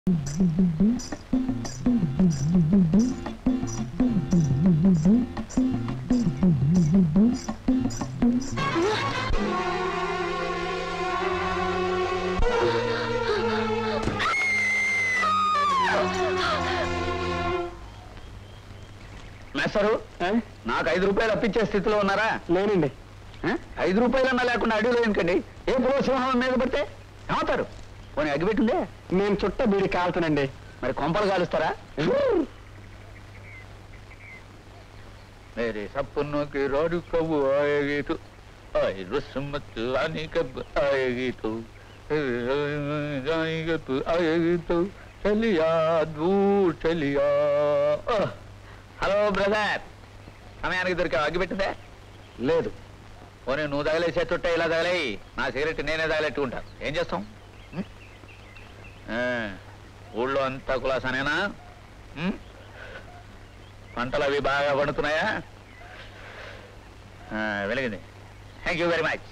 మెసరు నాకు ఐదు రూపాయలు అప్పించే స్థితిలో ఉన్నారా లేనండి ఆ? ఐదు రూపాయలన్నా లేకుండా అడవిలో ఎందుకండి ఏ పురోసింహం మీద పడితే ఏమవుతారు పోనీ అగ్గిపెట్టిందే నేను చుట్ట బీడి కాలుతానండి మరి కొంపలు కాలుస్తారా మేరే సప్పునుకి రాడు కవ్వు ఆయగీతు ఆయ్ రుసుమత్తు అని కబ్బు ఆయగీతు ఆయగీతు ఆయగీతు చలియా దూర్ చలియా హలో బ్రదర్ సమయానికి దొరికా అగ్గిపెట్టిందే లేదు పోనీ నువ్వు తగలేసే చుట్ట ఇలా తగలేయి నా సిగరెట్ నేనే తగలెట్టుకుంటా ఏం చేస్తాం ఉం? ఆ, ఊళ్ళో అంతా కులాసానేనా ఉం? పంటలు అవి బాగా పండుతున్నాయా ఆ, వెలిగింది థ్యాంక్ యూ వెరీ మచ్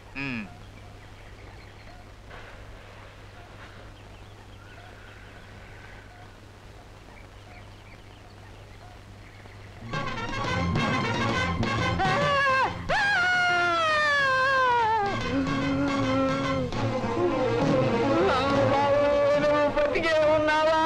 బతికే ఉన్నావా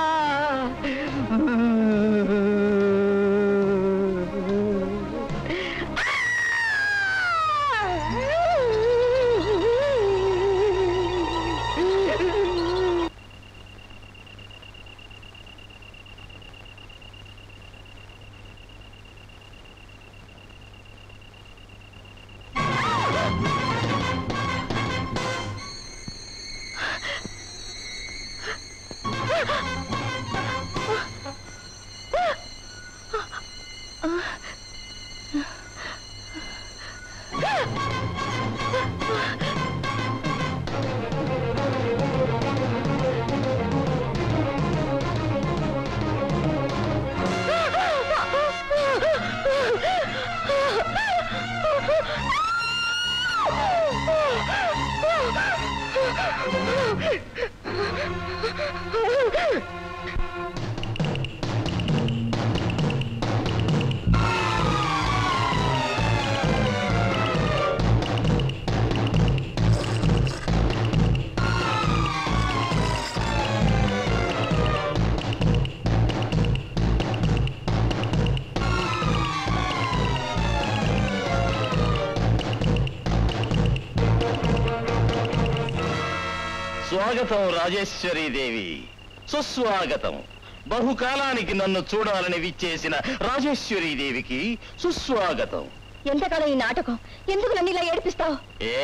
స్వాగతం రాజేశ్వరీదేవి సుస్వాగతం బహుకాలానికి నన్ను చూడాలని విచ్చేసిన రాజేశ్వరీదేవికి సుస్వాగతం ఎంతకాలం ఈ నాటకం ఎందుకు నన్ను ఇలా ఏడిపిస్తావు ఏ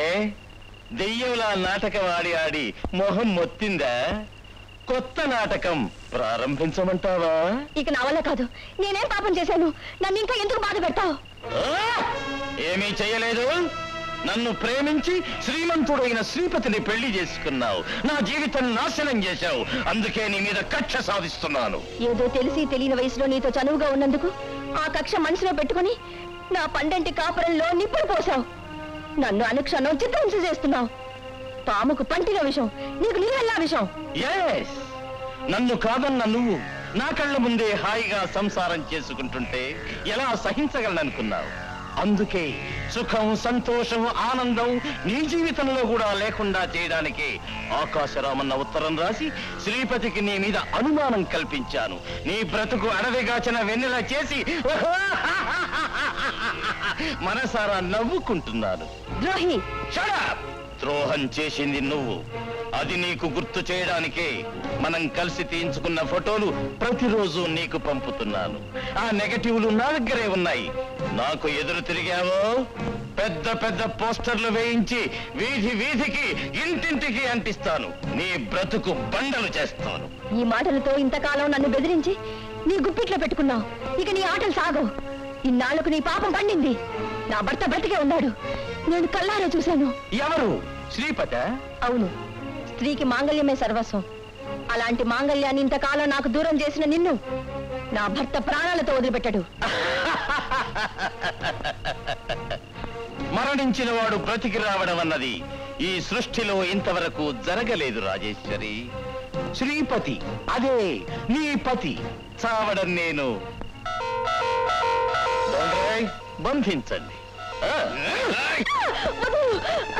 దెయ్యంలా నాటకం ఆడి ఆడి మొహం మొత్తిందా కొత్త నాటకం ప్రారంభించమంటావా ఇక నా వల్ల కాదు నేనేం పాపం చేశాను నన్ను ఇంకా ఎందుకు బాధ పెడతావు ఆ! ఏమీ చేయలేదు నన్ను ప్రేమించి శ్రీమంతుడైన శ్రీపతిని పెళ్లి చేసుకున్నావు నా జీవితం నాశనం చేశావు అందుకే నీ మీద కక్ష సాధిస్తున్నాను ఏదో తెలిసి తెలియని వయసులో నీతో చనువుగా ఉన్నందుకు ఆ కక్ష మనసులో పెట్టుకుని నా పండంటి కాపురంలో నిప్పులు పోసావు నన్ను అనుక్షణం చిత్రహింస చేస్తున్నావు పాముకు పంటిన విషం నీకు నీళ్ళల్లా విషం ఎస్ నన్ను కాదన్న నువ్వు నా కళ్ళ ముందే హాయిగా సంసారం చేసుకుంటుంటే ఎలా సహించగలననుకున్నావు అందుకే సుఖం సంతోషం ఆనందం నీ జీవితంలో కూడా లేకుండా చేయడానికి ఆకాశరామన్న ఉత్తరం రాసి శ్రీపతికి నీ మీద అనుమానం కల్పించాను నీ బ్రతుకు అడవిగాచిన వెన్నెల చేసి మనసారా నవ్వుకుంటున్నాను ద్రోహి Shut up! ద్రోహం చేసింది నువ్వు అది నీకు గుర్తు చేయడానికే మనం కలిసి తీయించుకున్న ఫోటోలు ప్రతిరోజు నీకు పంపుతున్నాను ఆ నెగటివ్లు నా దగ్గరే ఉన్నాయి నాకు ఎదురు తిరిగావో పెద్ద పెద్ద పోస్టర్లు వేయించి వీధి వీధికి ఇంటింటికి అంటిస్తాను నీ బ్రతుకు బండలు చేస్తాను ఈ మాటలతో ఇంతకాలం నన్ను బెదిరించి నీ గుప్పిట్లో పెట్టుకున్నావు ఇక నీ ఆటలు సాగవు ఇన్నాళ్లకు నీ పాపం పండింది నా భర్త బ్రతికే ఉన్నాడు నేను కల్లారా చూశాను ఎవరు శ్రీపత అవును స్త్రీకి మాంగళ్యమే సర్వస్వం అలాంటి మాంగళ్యాన్ని ఇంతకాలం నాకు దూరం చేసిన నిన్ను నా భర్త ప్రాణాలతో వదిలిపెట్టడు మరణించిన వాడు బ్రతికి రావడం అన్నది ఈ సృష్టిలో ఇంతవరకు జరగలేదు రాజేశ్వరి శ్రీపతి అదే నీ పతి చావడం నేను బంధించండి ఆ. వద్దు